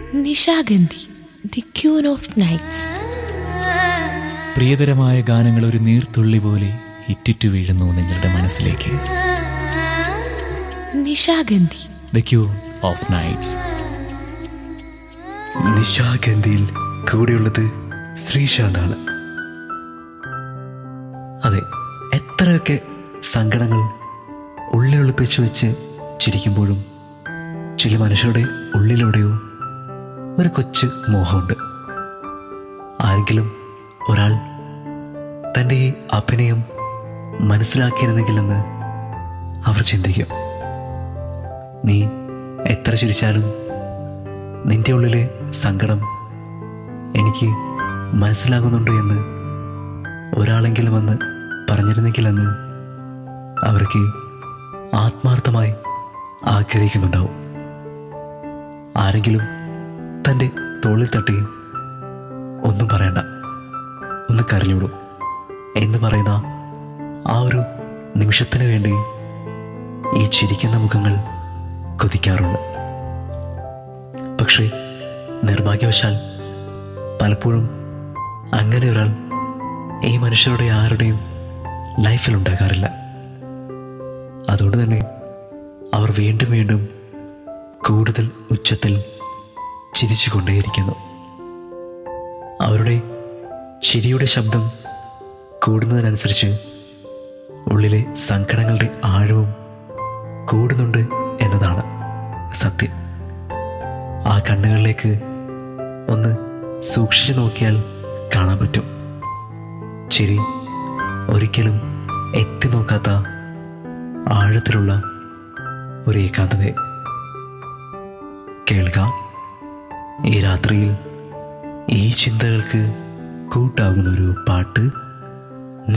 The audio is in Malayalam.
Nishagandhi the queen of nights പ്രിയതരമായ ഗാനങ്ങൾ ഒരു നീർത്തുള്ളി പോലെ ഇറ്റിറ്റു വീഴുന്നു നിങ്ങളുടെ മനസ്സിലേക്ക് Nishagandhi the queen of nights നിശാഗന്ധിയിൽ കൂടെയുള്ളത് ശ്രീശാന്താണ് അതെ എത്രയൊക്കെ സങ്കടങ്ങൾ ഉള്ളിലൊളിപ്പിച്ചു വെച്ച് ചിരിക്കുമ്പോഴും ചില മനുഷ്യരുടെ ഉള്ളിലൂടെയോ ഒരു കൊച്ചു മോഹമുണ്ട് ആരെങ്കിലും ഒരാൾ തൻ്റെ ഈ അഭിനയം മനസ്സിലാക്കിയിരുന്നെങ്കിലെന്ന് അവർ ചിന്തിക്കും നീ എത്ര ചിരിച്ചാലും നിന്റെ ഉള്ളിലെ സങ്കടം എനിക്ക് മനസ്സിലാകുന്നുണ്ട് എന്ന് ഒരാളെങ്കിലും വന്ന് പറഞ്ഞിരുന്നെങ്കിലെന്ന് അവർക്ക് ആത്മാർത്ഥമായി ആഗ്രഹിക്കുന്നുണ്ടാവും ആരെങ്കിലും തൻ്റെ തോളിൽ തട്ടി ഒന്നും പറയണ്ട ഒന്ന് കരഞ്ഞോളൂ എന്ന് പറയുന്ന ആ ഒരു നിമിഷത്തിന് വേണ്ടി ഈ ചിരിക്കുന്ന മുഖങ്ങൾ കൊതിക്കാറുണ്ട് പക്ഷേ നിർഭാഗ്യവശാൽ പലപ്പോഴും അങ്ങനെ ഒരാൾ ഈ മനുഷ്യരുടെ ആരുടെയും ലൈഫിൽ ഉണ്ടാകാറില്ല അതുകൊണ്ട് തന്നെ അവർ വീണ്ടും വീണ്ടും കൂടുതൽ ഉച്ചത്തിൽ ചിരിച്ചുകൊണ്ടേയിരിക്കുന്നു അവരുടെ ചിരിയുടെ ശബ്ദം കൂടുന്നതിനനുസരിച്ച് ഉള്ളിലെ സങ്കടങ്ങളുടെ ആഴവും കൂടുന്നുണ്ട് എന്നതാണ് സത്യം ആ കണ്ണുകളിലേക്ക് ഒന്ന് സൂക്ഷിച്ചു നോക്കിയാൽ കാണാൻ പറ്റും ചിരി ഒരിക്കലും എത്തി നോക്കാത്ത ആഴത്തിലുള്ള ഒരു ഏകാന്തതയെ കേൾക്ക ഈ രാത്രിയിൽ ഈ ചിന്തകൾക്ക് കൂട്ടാകുന്ന ഒരു പാട്ട്